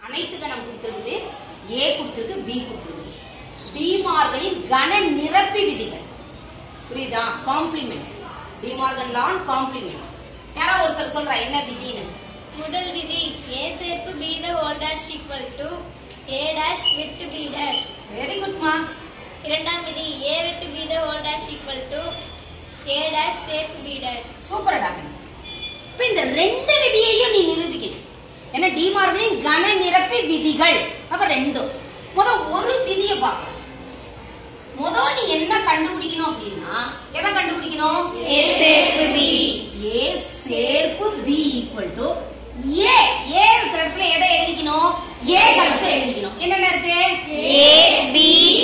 அனைத்து கணம் கொடுத்திருக்குது ஏ கொடுத்திருக்கு பி கொடுத்திருக்கு டிமார்கனின் கன நிரப்பி விதிகள் புரியுதா காம்ப்ளிமெண்ட் டிமார்கன் லான் காம்ப்ளிமெண்ட் யாரோ ஒருத்தர் சொல்றா என்ன விதின்னு முதல் விதி a சேர்ப்பு b the whole dash equal to a dash with b dash very குட்மா இரண்டாம் விதி a with b the whole dash equal to a dash சேர்ப்பு b dash சூப்பரடா இப்ப இந்த ரெண்டு விதியையும் நீ நிரூபிக்கணும் ஏன்னா டிமார்கனின் கன நிரப்பி விதிகள் அப்ப ரெண்டும் முத ஒரு விதியை பார்க்கலாம் முத நீ என்ன கண்டுபிடிக்கணும் அப்படின்னா எதை கண்டுபிடிக்கணும் A சேர்ப்பு B. ஏ சேர்ப்பு B equal to A A இருக்கிற இடத்துல எதை எழுதிக்கணும் ஏ கணக்கு எழுதிக்கணும் என்னென்ன இருக்கு a b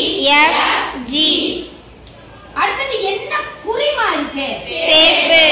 f g அடுத்தது என்ன குறிமா இருக்கு சேர்ப்பு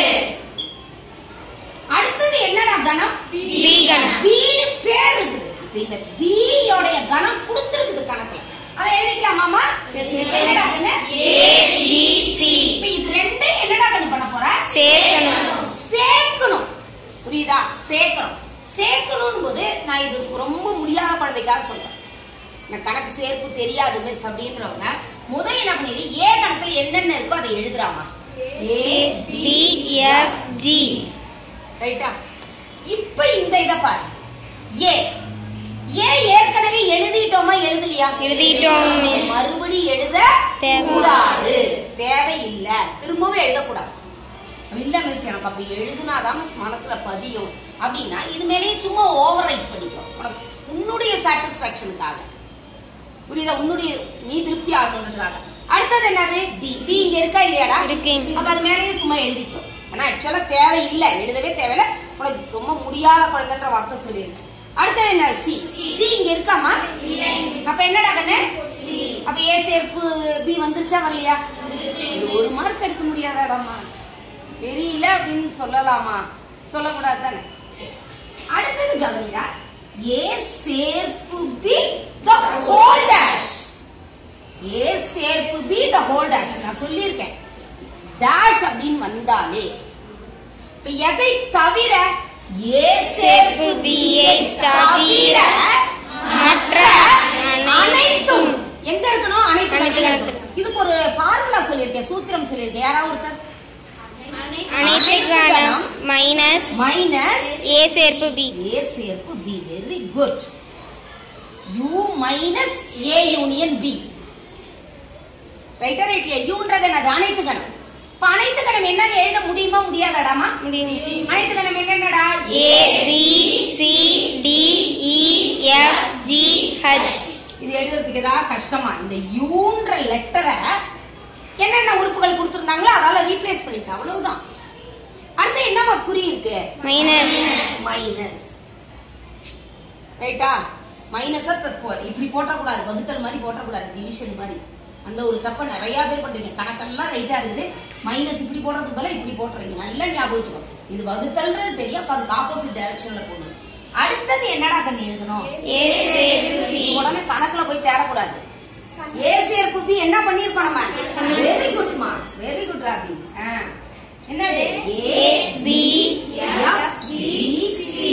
அடுத்தது என்னடா கணம் B கணம். பீனு பேர் இருக்குது இப்ப இந்த பி யோடைய கணம் கொடுத்திருக்குது கணக்குல அதை எழுதிக்கலாமாமா Yes, ma'am. என்னடா கண்ணு a b c இப்ப இது ரெண்டு என்னடா கண்ணு பண்ண போற சேர்க்கணும் சேர்க்கணும் புரியுதா சேர்க்கணும் சேர்க்கணும் போது நான் இது ரொம்ப முடியாத குழந்தைக்காக சொல்றேன் எனக்கு கணக்கு சேர்ப்பு தெரியாது மிஸ் அப்படின்றவங்க முதல்ல என்ன பண்ணிடு ஏ கணக்குல என்னென்ன இருக்கோ அதை எழுதுறாமா ஏ b f g ரைட்டா இப்ப இந்த இத பாரு ஏ ஏ ஏற்கனவே எழுதிட்டோமா எழுதலையா எழுதிட்டோம், miss. மறுபடியும் எழுத தேவை. கூடாது தேவையில்ல திரும்பவும் எழுதக்கூடாது இல்ல மிஸ் எனக்கு அப்படி எழுதுனாதான் மிஸ் மனசுல பதியும் அப்படின்னா இது மேலேயே சும்மா ஓவர் ரைட் பண்ணிக்கோ உனக்கு உன்னுடைய சாட்டிஸ்பாக்சனுக்காக புரியுதா உன்னுடைய நீ திருப்தி ஆகணுன்றதுக்காக அடுத்தது என்னது பி பி இங்க இருக்கா இல்லையாடா இருக்கு. அப்ப அது மேலேயே சும்மா எழுதிக்கோ ஆனா ஆக்சுவலா தேவையில்லை எழுதவே தேவையில்ல உனக்கு ரொம்ப முடியாத குழந்தைன்ற வார்த்தை சொல்லியிருக்கேன் அடுத்தது என்ன சி சி இங்க இருக்காமா அப்ப என்னடா கண்ணு அப்ப ஏ சேர்ப்பு பி வந்துருச்சா வரலையா இது ஒரு மார்க் எடுக்க முடியாதாடாமா தெரியல அப்படின்னு சொல்லலாமா சொல்லக்கூடாது தானே அடுத்தது கவனிடா ஏ சேர்ப்பு B the whole dash A சேர்ப்பு பி த ஹோல் டேஷ் நான் சொல்லியிருக்கேன் டேஷ் அப்படின்னு வந்தாலே இப்ப எதை தவிர ஏ சேர்ப்பு பி யை தவிர மற்ற அனைத்தும் எங்க இருக்கணும் அனைத்து அனைத்து கணக்குல கணக்குல. இருக்கணும். இதுக்கு ஒரு ஃபார்முலா சொல்லியிருக்கேன் சூத்திரம் சொல்லியிருக்கேன் யாராவது ஒருத்தர் அனைத்து கணம் மைனஸ் மைனஸ் a சேர்ப்பு b ஏ சேர்ப்பு B very good U minus A union B ரைட்டா ரைட்ல யூன்றது என்னது அனைத்து கணம் இப்ப அனைத்து கணம் என்னன்னு எழுத முடியுமா முடியாதாடாமா முடியும் அனைத்து கணம் என்னென்னடா a b c d e f g h இது எழுதுறதுக்கு ஏதாவது கஷ்டமா இந்த யூன்ற லெட்டரை என்னென்ன உறுப்புகள் கொடுத்திருந்தாங்களோ அதால ரீப்ளேஸ் பண்ணிட்டேன் அவ்வளவுதான் அடுத்து என்னமா குறி இருக்கு மைனஸ் மைனஸ் ரைட்டா மைனஸா இப்படி போட்டக்கூடாது வகுத்தல் மாதிரி போட்டக்கூடாது டிவிஷன் மாதிரி அந்த ஒரு தப்பை நிறைய பேர் பண்றீங்க கணக்கெல்லாம் ரைட்டா இருக்குது மைனஸ் இப்படி போடுறதுக்கு பதிலா இப்படி போட்டுறீங்க நல்லா ஞாபகம் வச்சுக்கோ இது வகுத்தல்ன்றது தெரியும் அப்ப அதுக்கு ஆப்போசிட் டைரக்ஷன்ல போகணும் அடுத்தது என்னடா கண்ணு எழுதணும் a சேர்ப்பு b நீ உடனே கணக்குல போய் தேடக்கூடாது ஏ சேர்ப்பு பி என்ன பண்ணிருக்கோம் நம்ம வெரி குட்மா வெரி குட் ராபி ஆ. என்னது A B F G C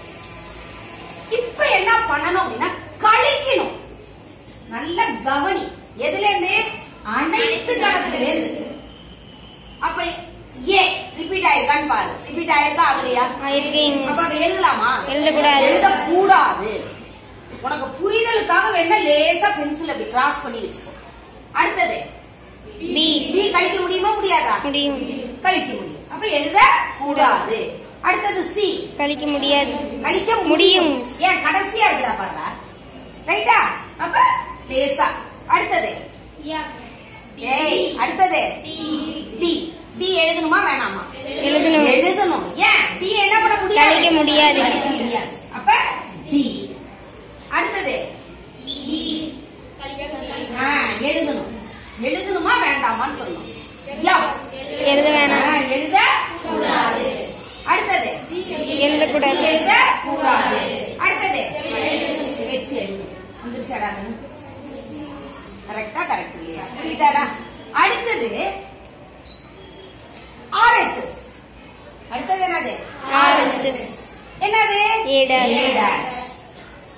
இப்ப என்ன பண்ணணும் அப்படின்னா கழிக்கணும் நல்ல கவனி எதுல இருந்து அனைத்து கணக்குல இருந்து அப்ப ஏ ரிப்பீட் ஆயிருக்கான்னு பாரு ரிப்பீட் ஆயிருக்கா ஆகலையா ஆயிருக்கேன் அப்ப அதை எழுதலாமா எழுதக்கூடாது. எழுதக்கூடாது உனக்கு புரிதலுக்காக வேணா லேசா பென்சில் அப்படி கிராஸ் பண்ணி வச்சுக்கோ அடுத்தது b பி கழிக்க முடியுமா முடியாதா முடியும் கழிக்க முடியும் அப்ப எழுத கூடாது அடுத்தது சி கழிக்க முடியாது கழிக்க முடியும். முடியும் ஏன் கடைசியா இருக்குடா பாருடா ரைட்டா அப்ப லேசா அடுத்தது ஏய் அடுத்தது டி டி எழுதணுமா வேணாமா எழுதணும் எழுதணும் ஏன் டி என்ன பண்ண முடியாது கழிக்க முடியாது. கழிக்க முடியாது அப்ப டி அடுத்தது ஆ, எழுதணும் எழுதணுமா வேண்டாமான்னு சொல்லணும் எஃப் எழுத வேணாம் ஆ, எழுத கூடாது அடுத்தது எழுதக்கூடாது எழுத கூடாது அடுத்தது வச்சு எழுதணும் வந்துருச்சாடா கரெக்டா கரெக்ட் இல்லையா புரியுதாடா அடுத்தது ஆர்ஹெச்எஸ் அடுத்தது என்னது RHS. என்னது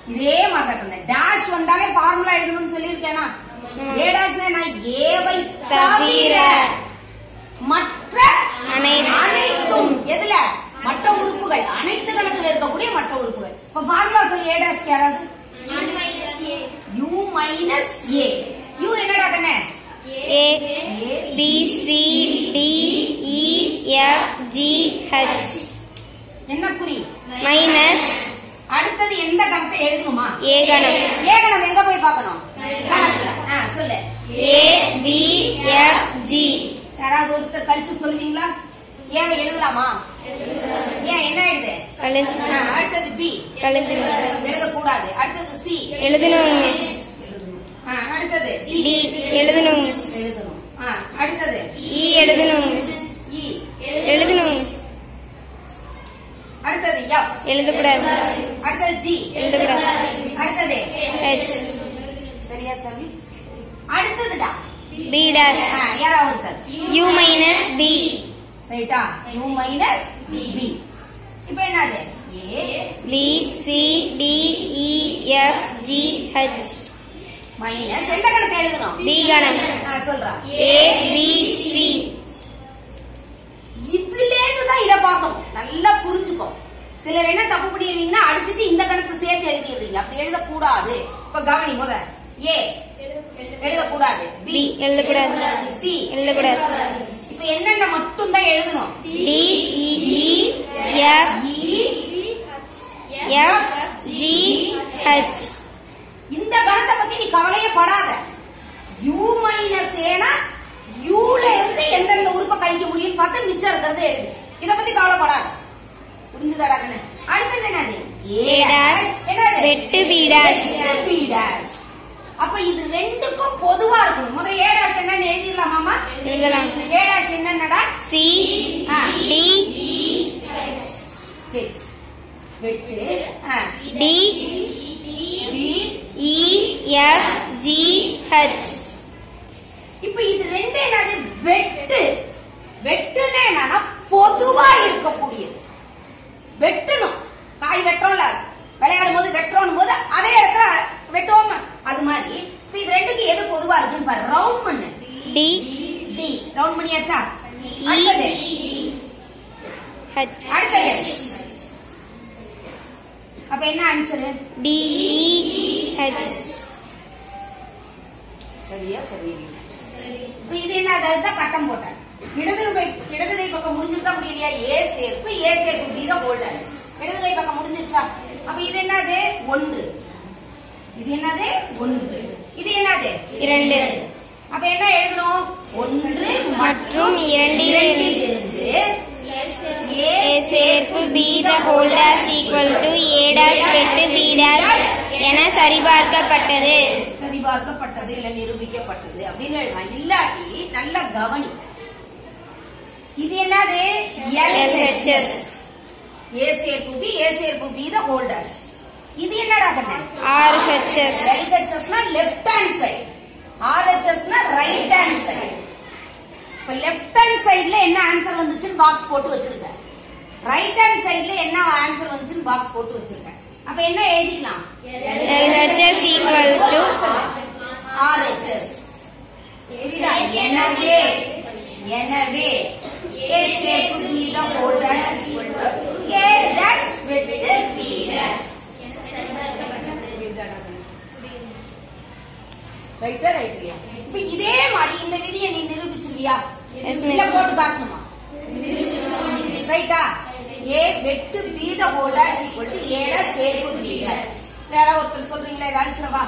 இதே மாதிரி தான் டேஷ் வந்தாலே ஃபார்முலா எழுதணும்னு சொல்லியிருக்கேனா ஏ டேஷ் நான் ஏவை தவிர மற்ற அனைத்து- அனைத்தும் எதுல மற்ற உறுப்புகள் அனைத்து கணக்குல இருக்கக்கூடிய மற்ற உறுப்புகள் இப்ப ஃபார்முலா சொல்லி ஏ டேஷ் யாராவது யூ மைனஸ் ஏ யூ என்னடா கண்ணே A A B C D E F G H என்ன குறி மைனஸ் அடுத்தது எந்த கணத்தை எழுதணுமா A கணம் ஏகணம் எங்க போய் பார்க்கணும் கணக்குல ஆ, சொல்லு A B F G யாராவது ஒருத்தர் கழிச்சு சொல்லுவீங்களா ஏவை எழுதலாமா ஏன் என்ன எழுது கழிச்சு ஆ, அடுத்தது பி கழிச்சு எழுதக்கூடாது அடுத்தது சி எழுதணும் மிஸ் ஆ, அடுத்தது டி D எழுதணும் மிஸ் எழுதணும் ஆ, அடுத்தது E எழுதணும் மிஸ் இ எழுதணும் மிஸ் அடுத்தது எஃப் எழுதக்கூடாது அடுத்தது ஜி எழுதக்கூடாது அடுத்தது H சரியா சர்வி அடுத்ததுடா B dash ஆ, யாராவது ஒருத்தர் U minus B ரைட்டா யூ மைனஸ் பி இப்போ என்னது A B C D E F G H minus எந்த கணக்கு எழுதணும் B கணம் ஆ, சொல்றா A B C இதுல இருந்து தான் இத பார்க்கணும் நல்லா புரிஞ்சுக்கோ சிலர் என்ன தப்பு பண்ணிடுவீங்கன்னா அடிச்சிட்டு இந்த கணக்கு சேர்த்து எழுதிடுறீங்க அப்படி எழுதக்கூடாது இப்ப கவனி முத ஏ எழுதக்கூடாது B பி எழுதக்கூடாது சி எழுதக்கூடாது இப்ப என்னென்ன மட்டும் தான் எழுதணும் D E E F இ F G H இந்த கணத்தை பத்தி நீ கவலையே படாத யூ மைனஸ் ஏனா யூல இருந்து எந்தெந்த உறுப்பை கழிக்க முடியும்னு பார்த்து மிச்சம் இருக்கிறத எழுது இத பத்தி கவலைப்படாத புரிஞ்சுதாடா கண்ணு அடுத்தது என்னது A dash என்னது வெட்டு B dash பி டேஷ் அப்ப இது ரெண்டுக்கும் பொதுவா இருக்கணும் முத ஏ டேஷ் என்னன்னு எழுதிடலாமாமா எழுதலாம் ஏ டேஷ் என்னன்னடா C ஆ. D ஹெச் வெட்டு ஆ, D B E F G H இப்ப இது ரெண்டு என்னது வெட்டு வெட்டுன்னா என்னன்னா பொதுவா இருக்கக்கூடியது வெட்டணும் காய் வெட்டுறோம்ல விளையாடும் போது வெட்டுறோம் போது அதே இடத்துல வெட்டுவோம் அது மாதிரி இப்ப இது ரெண்டுக்கு எது பொதுவா இருக்குன்னு பாரு ரவுண்ட் பண்ணு D டி ரவுண்ட் பண்ணியாச்சா E. அடுத்தது H அடுத்தது அப்ப என்ன ஆன்சரு D E H சரியா சரியா இப்ப இது என்ன அதான் கட்டம் போட்டேன் இடது கை இடது கை பக்கம் முடிஞ்சிருக்கா முடியலையா ஏ சேர்ப்பு ஏ சேர்ப்பு பி தான் ஹோல்டர் இடது கை பக்கம் முடிஞ்சிருச்சா அப்ப இது என்னது ஒன்று இது என்னது ஒன்று இது என்னது இரண்டு அப்ப என்ன எழுதணும் ஒன்று மற்றும் இரண்டிலிருந்து இரண்டிலிருந்து A சேர்ப்பு B the whole dash equal to A dash வெட்டு B dash என சரிபார்க்கப்பட்டது சரிபார்க்கப்பட்டது இல்ல நிரூபிக்கப்பட்டது அப்படின்னு எழுதலாம் இல்லாட்டி நல்ல கவனி இது என்னது LHS. ஏ சேர்ப்பு பி ஏ சேர்ப்பு பி த ஹோல் டேஷ் இது என்னடா கண்ணு RHS எல்ஹெச்எஸ்னா லெஃப்ட் ஹேண்ட் சைடு ஆர்ஹெச்எஸ்னா ரைட் ஹேண்ட் சைடு இப்ப லெஃப்ட் ஹேண்ட் சைடுல என்ன ஆன்சர் வந்துச்சுன்னு பாக்ஸ் போட்டு வச்சிருக்கேன் ரைட் ஹேண்ட் சைடுல என்ன ஆன்சர் வந்துச்சுன்னு பாக்ஸ் போட்டு வச்சிருக்கேன் அப்ப என்ன எழுதிக்கலாம் LHS equal to RHS. சரிடா? எனவே எனவே A சேர்ப்பு B the whole dash is equal to A dash வெட்டு B dash. ரைட்டா ரைட்லையா இப்ப இதே மாதிரி இந்த விதியை நீ நிரூபிச்சிருவியா Yes, miss. இல்ல போட்டு காட்டணுமா ரைட்டா ஏ வெட்டு B the whole dash equal to A ட சேர்ப்பு பி டேஷ் வேற ஒருத்தர் சொல்றீங்களா இதை அழிச்சிடவா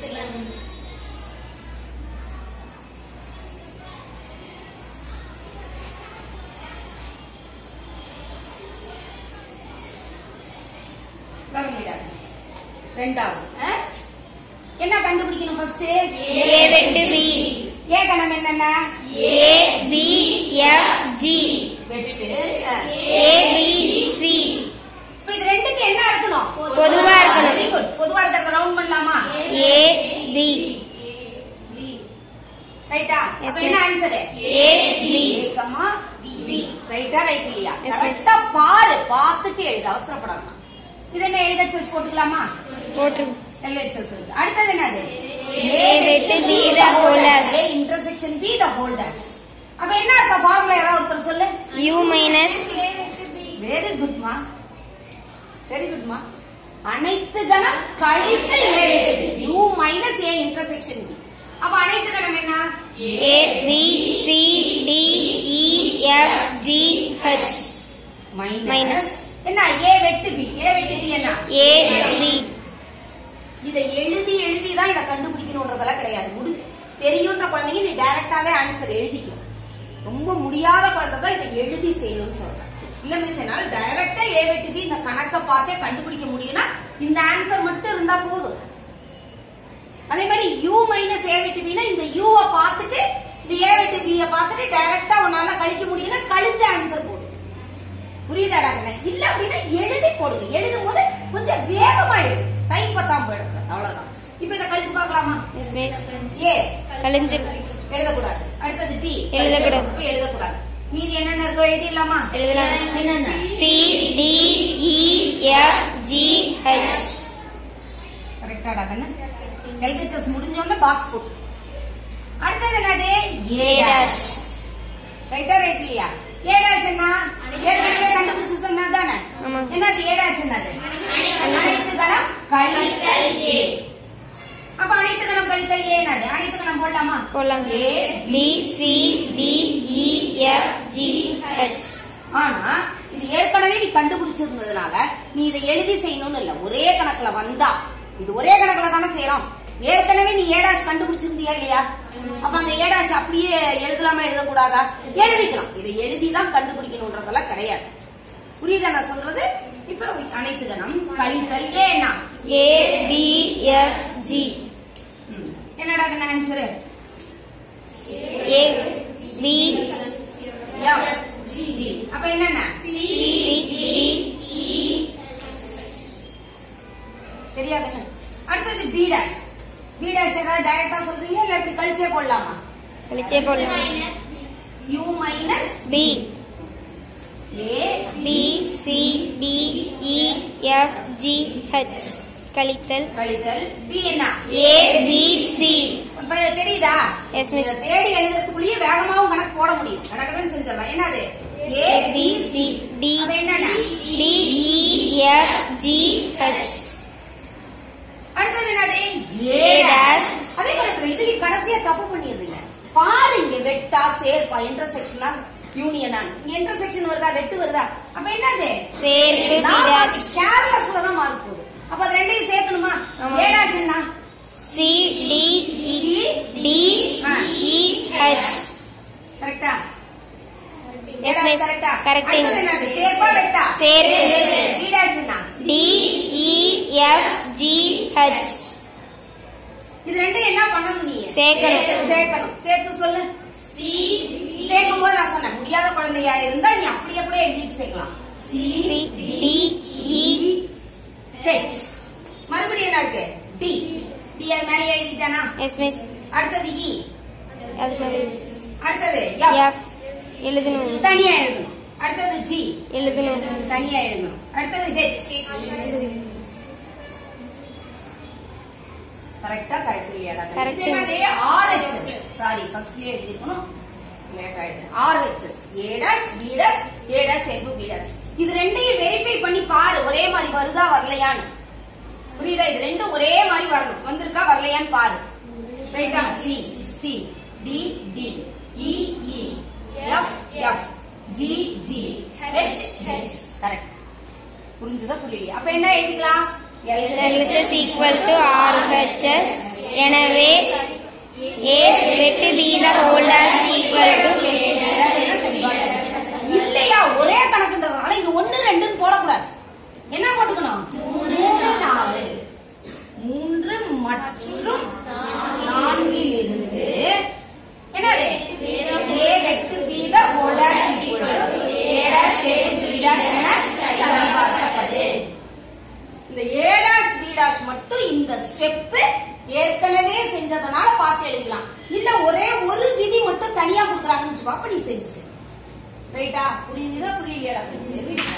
கவனிடா ரெண்டாவது ஆ? என்ன கண்டுபிடிக்கணும் ஃபர்ஸ்ட் A வெட்டு B ஏ கணம் என்னென்ன A B F G வெட்டு ஆ. A B C இப்ப இது ரெண்டுக்கு என்ன இருக்கணும் பொதுவா இருக்கணும். வெரி குட் பொதுவா இருக்கிறத ரவுண்ட் பண்ணலாமா A B ரைட்டா Yes, அப்ப என்ன miss. Answer A B comma B ரைட்டா ரைட் இல்லையா Yes, miss. கரெக்டா பாரு பார்த்துட்டு எழுது அவசரப்படாம இது என்ன எழுத செஸ் போட்டுக்கலாமா போட்டு LHS இருக்கு. அடுத்தது என்னது A வெட்டு B the whole dash. A intersection B the whole dash. அப்ப என்ன இருக்க ஃபார்முலா யாராவது ஒருத்தர் சொல்லு u மைனஸ் வெரி குட்மா வெரி குட்மா அனைத்து கணம் கழித்தல் A வெட்டு B U minus A intersection B அப்ப அனைத்து கணம் என்ன A B C D E F G H minus Minus. என்ன A வெட்டு B A வெட்டு B என்ன A B இதை எழுதி எழுதி தான் இதை கண்டுபிடிக்கணுன்றதெல்லாம் கிடையாது முடி தெரியுன்ற குழந்தைங்க நீ டைரக்டாவே ஆன்சர் எழுதிக்கணும் ரொம்ப முடியாத குழந்தை தான் இதை எழுதி செய்யணும்னு சொல்றேன் இல்ல மிஸ் என்னால டைரக்டா ஏ வெட்டு பி இந்த கணக்கை பார்த்தே கண்டுபிடிக்க முடியும்னா இந்த ஆன்சர் மட்டும் இருந்தா போதும் அதே மாதிரி யூ மைனஸ் ஏ வெட்டு பினா இந்த யூவை பார்த்துட்டு இந்த ஏ வெட்டு பிய பார்த்துட்டு டைரக்டா உன்னால கழிக்க முடியும்னா கழிச்ச ஆன்சர் போடு புரியுதாடா கண்ணே? இல்ல அப்படின்னா எழுதி போடுங்க எழுதும் போது கொஞ்சம் வேகமா எழுது கை பத்தாம போயிடும் அவ்வளவுதான் இப்ப இதை கழிச்சு பார்க்கலாமா எஸ் மிஸ் ஏ கழிஞ்சு எழுதக்கூடாது அடுத்தது பி எழுதக்கூடாது. இப்ப எழுதக்கூடாது மீதி என்னென்ன இருக்கோ எழுதிடலாமா எழுதலாம் என்னென்ன C D E F G H கரெக்டாடா கண்ணு எல்ஹெச்எஸ் முடிஞ்சோடனே பாக்ஸ் போட்டு அடுத்தது என்னது A dash ரைட்டா ரைட் இல்லையா ஏ டேஷ் என்ன ஏற்கனவே கண்டுபிடிச்சு சொன்னதானே ஆமா. என்னது ஏ டேஷ் என்னது அனைத்து கணம் கழித்தல் ஏ அப்ப அனைத்து கணம் கழித்தல் ஏ என்னது அனைத்து கணம் போடலாமா போலாம் ஏ B C D E F G H ஆனா இது ஏற்கனவே நீ கண்டுபிடிச்சிருந்ததுனால நீ இதை எழுதி செய்யணும்னு இல்ல ஒரே கணக்குல வந்தா இது ஒரே கணக்குல தானே செய்யறோம் ஏற்கனவே நீ ஏடாஷ் கண்டுபிடிச்சிருந்தியா இல்லையா அப்ப அந்த ஏடாஷ் அப்படியே எழுதலாமா எழுதக்கூடாதா எழுதிக்கலாம் இதை எழுதி தான் கண்டுபிடிக்கணும்ன்றதெல்லாம் கிடையாது புரியுதா நான் சொல்றது இப்ப அனைத்து கணம் கழித்தல் ஏன்னா A B F G என்னடா கண்ண answer A B F G G அப்ப என்னென்ன C D சரியா கண்ணு அடுத்தது பி டேஷ் பி டேஷ் ஏதாவது டைரக்டா சொல்றீங்க இல்ல இப்படி கழிச்சே போடலாமா கழிச்சே போடலாம் U minus B A B C D E F G H கழித்தல் கழித்தல் பி என்ன A B C இப்ப தெரியுதா Yes, miss. இதை தேடி எழுதுறதுக்குள்ளேயே வேகமாவும் கணக்கு போட முடியும் கடகடன்னு செஞ்சிடலாம் என்னது ஏ A B C D அப்ப என்னென்ன D E F G H அடுத்தது என்னது A dash. அதே மாதிரி இதுல கடைசியா தப்பு பண்ணிடுறீங்க பாரு இங்க வெட்டா சேர்ப்பா இன்டர்செக்ஷனா யூனியனா இங்க இன்டர்செக்ஷன் வருதா வெட்டு வருதா அப்ப என்னது சேர்ப்பு B dash கேர்லெஸ்ல தான் மார்க் போகுது அப்ப அது ரெண்டையும் சேர்க்கணுமா ஆமா. ஏ dash என்ன C D E D E H கரெக்டா Yes, miss. கரெக்டா Correcting. அடுத்தது என்னது சேர்ப்பா வெட்டா சேர்ப்பு. பி dash என்ன D E F G H இது ரெண்டும் என்ன பண்ணணும் நீ சேர்க்கணும். சேர்க்கணும் சேர்த்து சொல்லு சேர்க்கும் போது நான் சொன்னேன் முடியாத குழந்தையா இருந்தா நீ அப்படி அப்படியே எழுதிட்டு சேர்க்கலாம் C C D E H மறுபடியும் என்ன இருக்கு டி டி அது மேலே எழுதிட்டானா Yes miss அடுத்தது இ அது மேல அடுத்தது F F எழுதணும் தனியா எழுதணும் அடுத்தது ஜி எழுதணும் தனியா எழுதணும் அடுத்தது ஹெச் கரெக்டா கரெக்ட் இல்லையாடா Correct. இது என்னது ஆர்ஹெச்எஸ் சாரி ஃபர்ஸ்ட்லயே எழுதிருக்கணும் லேட் ஆயிடுது RHS A dash B dash A dash சேர்ப்பு பி டாஷ் இது ரெண்டையும் வெரிஃபை பண்ணி பாரு ஒரே மாதிரி வருதா வரலையான்னு புரியுதா இது ரெண்டும் ஒரே மாதிரி வரணும் வந்திருக்கா வரலையான்னு பாரு ரைட்டா C C D D E E F F G G H H correct புரிஞ்சுதா புரியலையா அப்ப என்ன எழுதிக்கலாம் LHS equal to RHS எனவே A வெட்டு B the whole dash equal to இல்லையா ஒரே கணக்குன்றதுனால இங்க ஒண்ணு ரெண்டுன்னு போடக்கூடாது என்ன போட்டுக்கணும் மூணு நாலு மூன்று மற்றும் நான்கில் இருந்து என்னது ஏ வெட்டு B the whole dash A dash சேர்த்து பி டேஷ் என சரிபார்க்கப்பட்டது இந்த ஏ டேஷ் பி டேஷ் மட்டும் இந்த ஸ்டெப் ஏற்கனவே செஞ்சதனால பார்த்து எழுதலாம் இல்ல ஒரே ஒரு விதி மட்டும் தனியா கொடுக்குறாங்கன்னு வச்சுக்கோ அப்ப நீ செஞ்சு ரைட்டா புரியுதுதா புரியலையாடா சரி